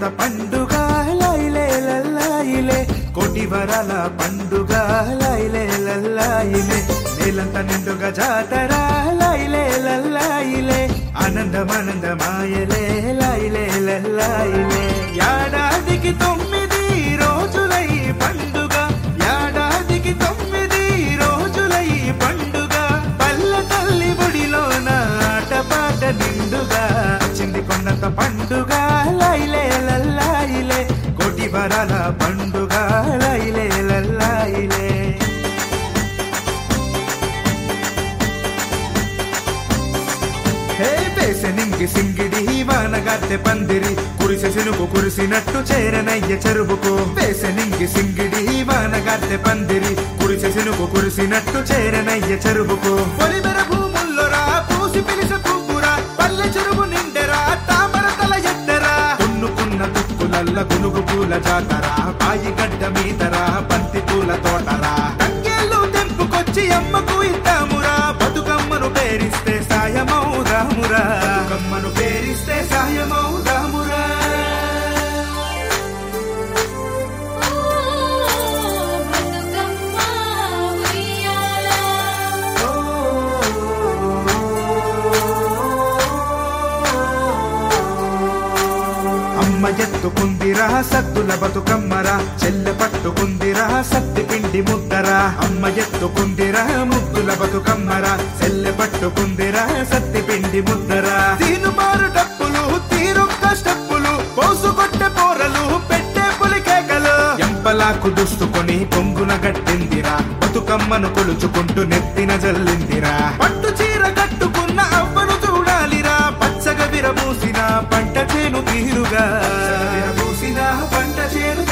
పండుగ లైలే లల్లాయిలే కోటి వరాల పండుగ లైలే లల్లాయిలే నేలంత నిండుగా జాతర లైలే లల్లాయిలే ఆనందమానందమాయలే లైలే లల్లాయిలే ఏడాదికి తొమ్మిది రోజులై పండుగ ఏడాదికి తొమ్మిది రోజులై పండుగ పల్లె తల్లి బుడిలోన ఆటపాట నిండుగా చింది కొన్నంత పండుగ లైలే లల్లాయిలే కోటి వరాల పండుగ లైలే లల్లాయిలే హే వేసనింగి సింగిడి వానగార్తె పందిరి కురిసె సినుకు కురిసినట్టు చేరనయ్య చెరువుకు వేసనింగి సింగిడి వానగార్తె పందిరి కురిసె సినుకు కురిసినట్టు చేరనయ్య చెరువుకు పొలిమెర భూముల్లో రా పూసి పిలిసె పువ్వురా పల్లె చెరువు నిండెరా తామర తల ఎత్తెరా దున్నుకున్న దుక్కులల్ల గునుగు పూల జాతరా పాయి గడ్డ మీదరా బంతి పూల తోటరా తంగేళ్ళు తెంపుకొచ్చి అమ్మకు ఇద్దామురా బతుకమ్మను పేరిస్తే సాయమౌదామురా బతుకమ్మను పేరిస్తే సాయమౌదామురా బతుకమ్మ ఉయ్యాల అమ్మ ఎత్తుకుందిరా సద్దుల బతుకమ్మరా చెల్లె పట్టుకుందిరా సత్తి పిండి ముద్దరా అమ్మ ఎత్తుకుందిరా ముద్దుల బతుకమ్మరా చెల్లె పట్టుకుందిరా సత్తి పిండి ముద్దరా తీనుమారు డప్పులు తీరొక్క స్టెప్పులు పోసుకొట్టె పోరలు పెట్టే పులికేకలు ఎంపలాకు దుస్తుకొని పొంగున గట్టిందిరా బతుకమ్మను కొలుచుకుంటూ నెత్తిన జల్లిందిరా పట్టు చీర కట్టుకున్న అవ్వను చూడాలిరా పచ్చగా విరబూసిన పంట చేను తీరుగా విరబూసిన పంట చేను